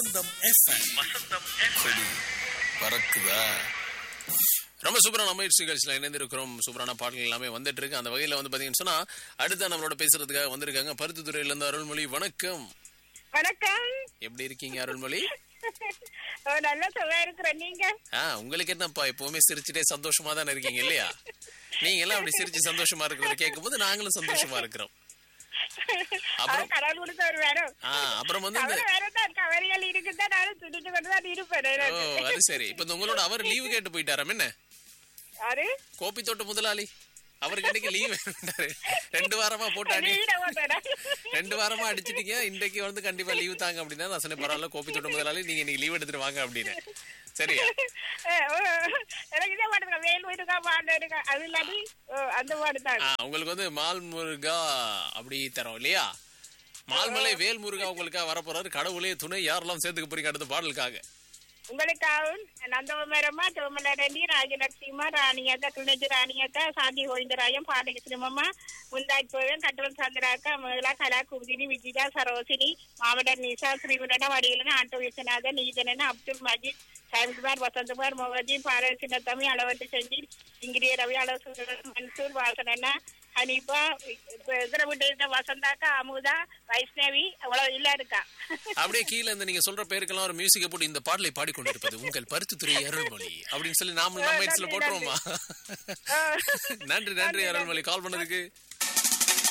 வசந்தம் FM. கொடி பறக்குதா ரொம்ப சூப்பரான முயற்சி நிகழ்ச்சியில் இணைந்திருக்கிறோம் சூப்பரான பாடல்கள் எல்லாமே வந்துட்டு இருக்கு அந்த வகையில வந்து பாத்தீங்கன்னு சொன்னா அடுத்த நம்மளோட பேசுறதுக்காக வந்திருக்காங்க பருத்தித்துறையில இருந்து அருள்மொழி வணக்கம் வணக்கம் எப்படி இருக்கீங்க அருள்மொழி ஓ, நல்ல சுகமா இருக்கிறேன் நீங்க ஆ உங்களுக்கு என்னப்பா எப்பவுமே சிரிச்சுட்டே சந்தோஷமா தானே இருக்கீங்க இல்லையா நீங்க எல்லாம் அப்படி சிரிச்சு சந்தோஷமா இருக்கிறத கேட்கும்போது நாங்களும் சந்தோஷமா இருக்கிறோம் அப்புறம்? அது கடவுள் கொடுத்த ஒரு வேணும் ஆ அப்புறம் வந்து இந்த கவலை வேற தான் கவலைகள் இருக்குதான் நானும் துடிட்டு கொண்டு தான் இருப்பேன் ஓ எனக்கு. அது சரி இப்ப இந்த உங்களோட அவர் லீவு கேட்டு போயிட்டாராம் என்ன யாரு கோப்பி தோட்ட முதலாளி அவருக்கு இன்னைக்கு லீவ் ரெண்டு வாரமா போட்டு அடி நீட ஓட்டடா. ரெண்டு வாரமா அடிச்சிட்டீங்க இன்றைக்கு வந்து கண்டிப்பா லீவு தாங்க அப்படின்னா நான் சொன்னேன் பரவாயில்ல கோப்பி தோட்ட முதலாளி நீங்க இன்னைக்கு லீவ் எடுத்துட்டு வாங்க அப்படின்னு சரியா ஏ, ஓ, எனக்கு இதே பாட்டு தான். வேல் வீட்டுக்கா பாட்டு இருக்கா அது இல்லாட்டி ஓ, அந்த பாட்டு தான் ஆ, உங்களுக்கு வந்து மால் முருகா அப்படி தரோம் இல்லையா மால்மலை வேல் முருகா உங்களுக்காக வரப்போறாரு கடவுளே துணை யாரெல்லாம் சேர்த்துக்க போறீங்க அடுத்த பாடலுக்காக உங்களுக்காகவும் நந்தவமரம்மா சோமலரண்டி ராஜலட்சுமா ராணியத்த துணைஜி ராணியத்த சாந்தி கோவிந்தராயம் பாடகி சினிமம்மா முந்தாஜ் போவன் கட்டவன் சந்திராக்கா மேலா கலா குமுதினி விஜிதா சரோசினி மாவட்ட நிசா ஸ்ரீகுண்டன வடிகளன் ஆட்டோ விஸ்வநாதன் நீதனன் அப்துல் மஜீத் சயன்குமார் வசந்தகுமார் மோகஜி பாரதி சின்னத்தமி அளவட்டு செஞ்சி இங்கிரிய ரவி அளவு மன்சூர் வாசனண்ணா ஹனீஃபா இதில் விட்டு இருந்த வசந்தாக்கா அமுதா வைஷ்ணவி அவ்வளவு இல்ல இருக்கா அப்படியே கீழே இருந்து நீங்க சொல்ற பேருக்கெல்லாம் ஒரு மியூசிக்கை போட்டு இந்த பாடலை பாடிக்கொண்டிருப்பது உங்கள் பருத்துத்துறை அருள்மொழி அப்படின்னு சொல்லி நாம நம்ம இட்ஸ்ல போட்டுருவோமா நன்றி நன்றி அருள்மொழி கால் பண்ணதுக்கு